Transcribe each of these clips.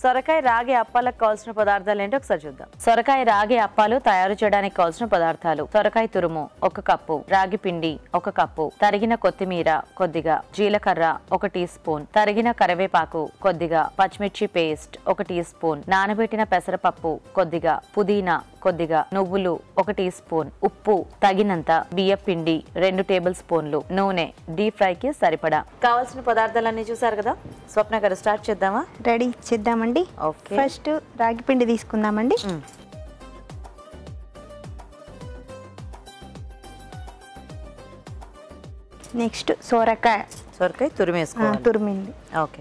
సొరకాయ రాగి అప్పాలకు కావాల్సిన పదార్థాలు ఏంటో ఒకసారి చూద్దాం సొరకాయ రాగి అప్పాలు తయారు చేయడానికి కావాల్సిన పదార్థాలు సొరకాయ తురుము ఒక కప్పు రాగి పిండి ఒక కప్పు తరిగిన కొత్తిమీర కొద్దిగా జీలకర్ర ఒక టీ స్పూన్ తరిగిన కరివేపాకు కొద్దిగా పచ్చిమిర్చి పేస్ట్ ఒక టీ స్పూన్ నానబెట్టిన పెసరపప్పు కొద్దిగా పుదీనా కొద్దిగా నువ్వులు ఒక టీ స్పూన్ ఉప్పు తగినంత బియ్య పిండి రెండు టేబుల్ స్పూన్లు నూనె డీప్ ఫ్రైకి సరిపడా కావాల్సిన పదార్థాలన్నీ చూసారు కదా స్వప్న గారు స్టార్ట్ చేద్దామా రెడీ చేద్దామండి ఓకే ఫస్ట్ రాగి పిండి తీసుకుందామండి మ్. నెక్స్ట్ సోరకాయ సొరకాయ ఆ, తురిమేసుకోవాలి తురిమింది ఓకే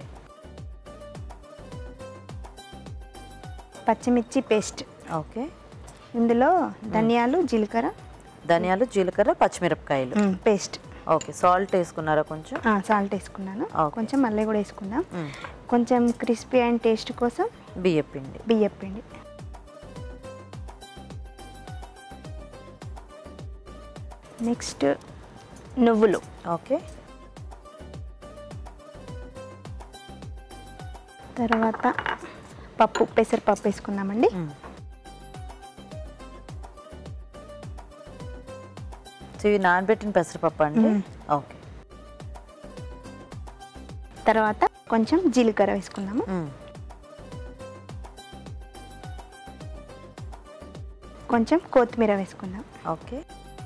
పచ్చిమిర్చి పేస్ట్ ఓకే ఇందులో ధనియాలు జీలకర్ర ధనియాలు జీలకర్ర పచ్చిమిరపకాయలు మ్, పేస్ట్ ఓకే సాల్ట్ వేసుకున్నారా కొంచెం ఆ, సాల్ట్ వేసుకున్నాను ఓకే. కొంచెం మళ్ళీ కూడా వేసుకుందాం మ్. కొంచెం క్రిస్పీ అండ్ టేస్ట్ కోసం బియ్య పిండి బియ్య పిండి నెక్స్ట్ నువ్వులు ఓకే తర్వాత పప్పు పెసరపప్పు వేసుకుందామండి మ్. సో ఇవి నానబెట్టిన పెసరపప్పు అండి మ్. ఓకే తర్వాత కొంచెం జీలకర్ర వేసుకుందాము మ్. కొంచెం కొత్తిమీర వేసుకుందాం ఓకే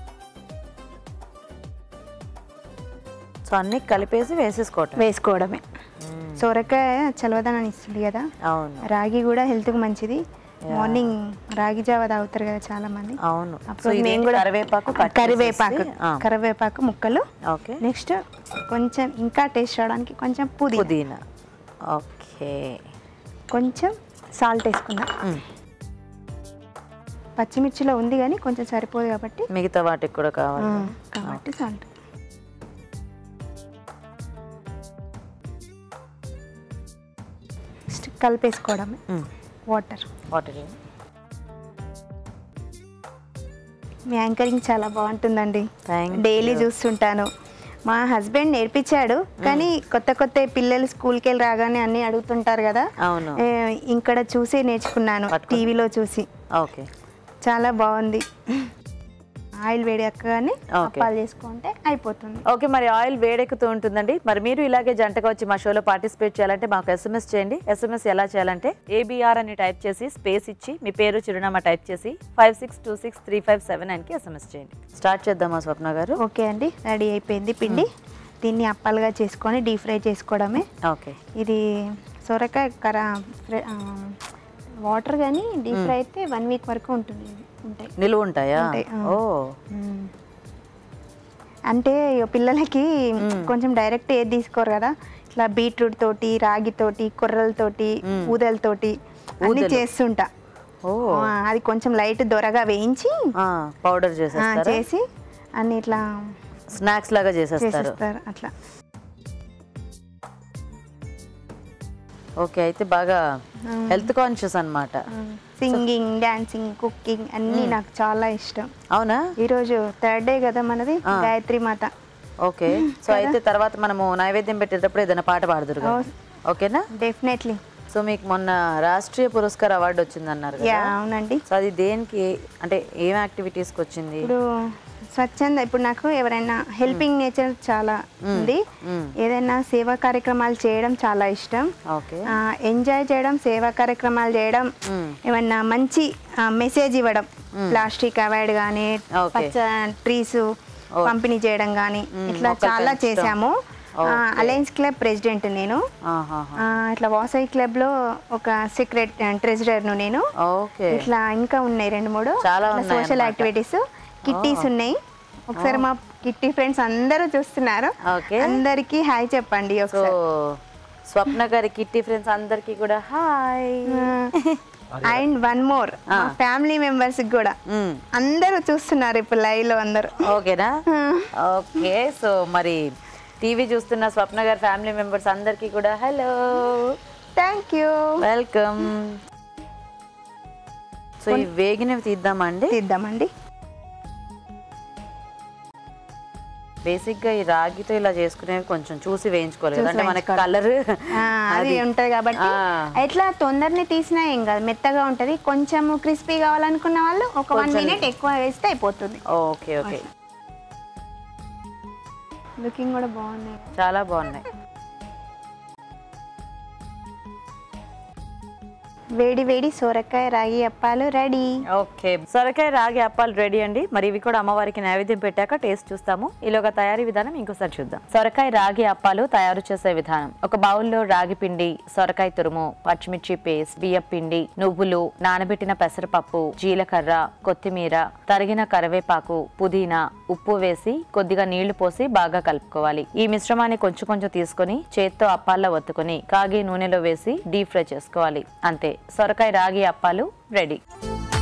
సో అన్నీ కలిపేసి వేసేసుకోవటం వేసుకోవడమే మ్మ్. సొరకాయ చలవదనాన్ని ఇస్తుంది కదా అవును రాగి కూడా హెల్త్కి మంచిది మార్నింగ్ రాగి జావ తాగుతారు కదా చాలా మంది అవును అప్పుడు సో మేము మేము కూడా కరివేపాకు cut కరివేపాకు చేసేసి, ఆ, కరివేపాకు ముక్కలు ఓకే నెక్స్ట్ కొంచెం ఇంకా టేస్ట్ రావడానికి కొంచెం పుదీనా పుదీనా ఓకే కొంచెం సాల్ట్ వేసుకుందాం మ్. పచ్చిమిర్చిలో ఉంది కానీ కొంచెం సరిపోదు కాబట్టి మిగతా వాటికి కూడా కావాలి ఆ, కాబట్టి సాల్ట్ నెక్స్ట్ కలిపేసుకోవడమే వాటర్ వాటర్ మీ యాంకరింగ్ చాలా బాగుంటుందండి థ్యాంక్ డైలీ చూస్తుంటాను మా హస్బెండ్ నేర్పించాడు కానీ కొత్త కొత్త పిల్లలు స్కూల్కి వెళ్ళి రాగానే అన్నీ అడుగుతుంటారు కదా అవును ఏ, ఇక్కడ చూసి నేర్చుకున్నాను పట్టుకో. టీవీలో చూసి ఓకే చాలా బాగుంది ఆయిల్ వేడి ఎక్కగానే Okay. అప్పాలు చేసుకుంటే అయిపోతుంది ఓకే మరి ఆయిల్ వేడెక్కుతూ ఉంటుందండి మరి మీరు ఇలాగే జంటగా వచ్చి మా షోలో పార్టిసిపేట్ చేయాలంటే మాకు ఎస్ఎంఎస్ చేయండి ఎస్ఎంఎస్ ఎలా చేయాలంటే ఏబిఆర్ అని టైప్ చేసి స్పేస్ ఇచ్చి మీ పేరు చిరునామా టైప్ చేసి five six two six three five seven నైన్కి ఎస్ఎంఎస్ చేయండి స్టార్ట్ చేద్దామా స్వప్న గారు ఓకే అండి రెడీ అయిపోయింది పిండి దీన్ని అప్పాలుగా చేసుకొని డీప్ ఫ్రై చేసుకోవడమే ఓకే ఇది సొరకాయ కర ఫ్ర- ఆ, వాటర్ కానీ డీప్ ఫ్రై అయితే వన్ వీక్ వరకు ఉంటుంది ఇది ఉంటాయి నిలువ ఉంటాయా ఉంటాయి, ఆ. ఓ మ్మ్. అంటే ఇక పిల్లలకి కొంచెం డైరెక్ట్ ఏది తీసుకోరు కదా ఇట్లా బీట్రూట్ తోటి రాగి తోటి కొర్రలతోటి ఊదలతోటి అన్ని ఊదలు. చేస్తుంటా ఓ ఆ, అది కొంచెం లైట్ దొరగా వేయించి పౌడర్ ఆ, చేసేస్తారా చేసి అన్ని ఇట్లా స్నాక్స్ లాగా చేసేస్తారు చేసేస్తారు అట్లా ఓకే అయితే బాగా హెల్త్ కాన్షియస్ అన్నమాట సింగింగ్ డాన్సింగ్ కుకింగ్ అన్నీ నాకు చాలా ఇష్టం అవునా ఈరోజు థర్డ్ డే కదా మనది గాయత్రి మాత ఓకే సో అయితే తర్వాత మనము నైవేద్యం పెట్టేటప్పుడు ఏదైనా పాట పాడుదురు కదా. ఓకేనా డెఫినెట్లీ సో మీకు మొన్న రాష్ట్రీయ పురస్కార్ అవార్డు వచ్చిందన్నారు కదా యా అవునండి సో అది దేనికి అంటే ఏం యాక్టివిటీస్కి వచ్చింది ఇప్పుడు స్వచ్ఛంద ఇప్పుడు నాకు ఎవరైనా హెల్పింగ్ నేచర్ చాలా ఉంది మ్మ్. ఏదైనా సేవా కార్యక్రమాలు చేయడం చాలా ఇష్టం ఓకే ఆ, ఎంజాయ్ చేయడం సేవా కార్యక్రమాలు చేయడం మ్మ్. ఏమన్నా మంచి ఆ, మెసేజ్ ఇవ్వడం ప్లాస్టిక్ అవాయిడ్ కానీ ఓకే. పచ్చ ట్రీస్ పంపిణీ చేయడం కానీ ఇట్లా మొక్కలు చాలా పెంచడం. చేశాము అలయన్స్ క్లబ్ ప్రెసిడెంట్ నేను ఆహాహా. ఆ, ఇట్లా వాసవి క్లబ్లో ఒక సీక్రెట్ ట్రెజరర్ను నేను ఓకే ఇట్లా ఇంకా ఉన్నాయి రెండు మూడు చాలా ఇట్లా ఉన్నాయి సోషల్ అన్నమాట. యాక్టివిటీస్ కిట్టీస్ ఉన్నాయి ఒకసారి మా కిట్టి ఫ్రెండ్స్ అందరూ చూస్తున్నారు ఓకే. అందరికి హాయ్ చెప్పండి సో ఒకసారి స్వప్న గారి కిట్టి ఫ్రెండ్స్ అందరికి కూడా hi and one more family members కూడా అందరూ చూస్తున్నారు ఇప్పుడు లైవ్ లో అందరూ ఓకేనా ఓకే సో మరి టీవీ చూస్తున్న స్వప్న గారి ఫ్యామిలీ మెంబర్స్ అందరికి కూడా hello thank you welcome so ఈ వేగినవి తీద్దామండి తీద్దామండి బేసిక్ గా ఈ రాగితో ఇలా చేసుకునేవి కొంచెం చూసి వేయించుకోవాలి కదా. అంటే మనకి కలర్ ఆ, అది ఉంటది కాబట్టి ఎట్లా తొందరని తీసినా ఏం కాదు మెత్తగా ఉంటది కొంచెం క్రిస్పీ కావాలనుకున్న వాళ్ళు ఒక వన్ మినిట్ ఎక్కువ వేస్తే అయిపోతుంది ఓకే ఓకే లుకింగ్ కూడా బాగున్నాయి చాలా బాగున్నాయి వేడి వేడి సోరకాయ రాగి అప్పాలు రెడీ ఓకే సొరకాయ రాగి అప్పాలు రెడీ అండి మరి ఇవి కూడా అమ్మవారికి నైవేద్యం పెట్టాక టేస్ట్ చూస్తాము ఈలోగా తయారీ విధానం ఇంకోసారి చూద్దాం సొరకాయ రాగి అప్పాలు తయారు చేసే విధానం ఒక బౌల్లో రాగి పిండి సొరకాయ తురుము పచ్చిమిర్చి పేస్ట్ బియ్యం పిండి నువ్వులు నానబెట్టిన పెసరపప్పు జీలకర్ర కొత్తిమీర తరిగిన కరివేపాకు పుదీనా ఉప్పు వేసి కొద్దిగా నీళ్లు పోసి బాగా కలుపుకోవాలి ఈ మిశ్రమాన్ని కొంచెం కొంచెం తీసుకొని చేత్తో అప్పాల్లో ఒత్తుకొని కాగి నూనెలో వేసి డీప్ ఫ్రై చేసుకోవాలి అంతే సొరకాయ రాగి అప్పాలు రెడీ